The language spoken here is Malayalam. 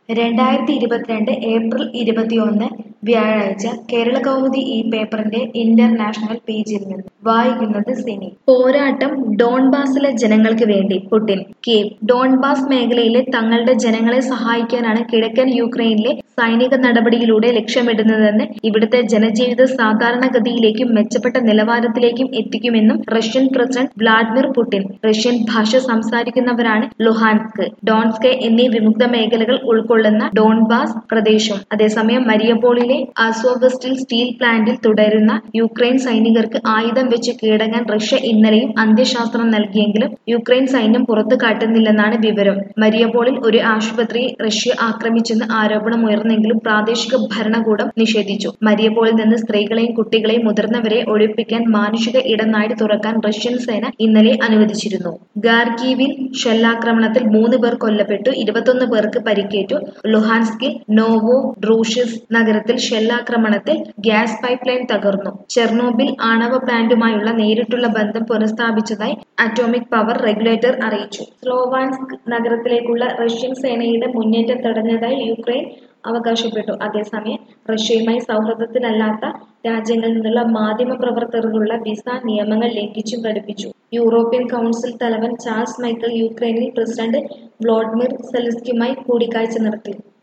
രണ്ടായിരത്തി ഇരുപത്തിരണ്ട് ഏപ്രിൽ ഇരുപത്തിയൊന്ന് വ്യാഴാഴ്ച കേരളകൗമുദി ഈ പേപ്പറിന്റെ ഇന്റർനാഷണൽ പേജിൽ നിന്ന് വായിക്കുന്നത് സിനി പോരാട്ടം ഡോൺബാസിലെ ജനങ്ങൾക്ക് വേണ്ടി പുടിൻ കീവ് ഡോൺബാസ് മേഖലയിലെ തങ്ങളുടെ ജനങ്ങളെ സഹായിക്കാനാണ് കിഴക്കൻ യുക്രൈനിലെ സൈനിക നടപടിയിലൂടെ ലക്ഷ്യമിടുന്നതെന്ന് ഇവിടുത്തെ ജനജീവിത സാധാരണഗതിയിലേക്കും മെച്ചപ്പെട്ട നിലവാരത്തിലേക്കും എത്തിക്കുമെന്നും Russian president Vladimir Putin Russian ഭാഷ സംസാരിക്കുന്നവരാണ് ലുഹാൻസ്ക് ഡോൺസ്ക് എന്നീ വിമുക്ത മേഖലകൾ ഉൾക്കൊള്ളുന്ന ഡോൺബാസ് പ്രദേശം അതേസമയം മരിയപോളിലെ ആസോവെസ്റ്റിൽ സ്റ്റീൽ പ്ലാന്റിൽ തുടരുന്ന യുക്രൈൻ സൈനികർക്ക് ആയുധം വെച്ച് കീഴടങ്ങാൻ റഷ്യ ഇന്നലെയും അന്ത്യശാസ്ത്രം നൽകിയെങ്കിലും യുക്രൈൻ സൈന്യം പുറത്തു കാട്ടുന്നില്ലെന്നാണ് വിവരം മരിയപോളിൽ ഒരു ആശുപത്രിയെ റഷ്യ ആക്രമിച്ചെന്ന് ആരോപണമുയർന്നെങ്കിലും പ്രാദേശിക ഭരണകൂടം നിഷേധിച്ചു മരിയപോളിൽ നിന്ന് സ്ത്രീകളെയും കുട്ടികളെയും മുതിർന്നവരെ ഒഴിപ്പിക്കാൻ മാനുഷിക ഇടനാഴി തുറക്കാൻ റഷ്യൻ സേന ഇന്നലെ അനുവദിച്ചിരുന്നു ഗാർഗീവിൽ ഷെല്ലാക്രമണത്തിൽ മൂന്ന് പേർ കൊല്ലപ്പെട്ടു ഇരുപത്തൊന്ന് പേർക്ക് പരിക്കേറ്റു ലുഹാൻസ്കിൽ നോവോ ഡ്രൂഷിസ് നഗരത്തിൽ ഷെല്ലാക്രമണത്തിൽ ഗ്യാസ് പൈപ്പ് ലൈൻ തകർന്നു ചെർണോബിൽ ആണവ പ്ലാന്റുമായുള്ള നേരിട്ടുള്ള ബന്ധം പുനഃസ്ഥാപിച്ചതായി അറ്റോമിക് പവർ റെഗുലേറ്റർ അറിയിച്ചു സ്ലോവാൻസ്ക് നഗരത്തിലേക്കുള്ള റഷ്യൻ സേനയുടെ മുന്നേറ്റം തടഞ്ഞതായി യുക്രൈൻ അവകാശപ്പെട്ടു അതേസമയം റഷ്യയുമായി സൗഹൃദത്തിലല്ലാത്ത രാജ്യങ്ങളിൽ നിന്നുള്ള മാധ്യമ പ്രവർത്തകർക്കുള്ള വിസ നിയമങ്ങൾ ലംഘിച്ചും ഘടിപ്പിച്ചു യൂറോപ്യൻ കൗൺസിൽ തലവൻ ചാൾസ് മൈക്കൽ യുക്രൈനിൽ പ്രസിഡന്റ് വ്ളോഡിമിർ സെലൻസ്കിയുമായി കൂടിക്കാഴ്ച നടത്തി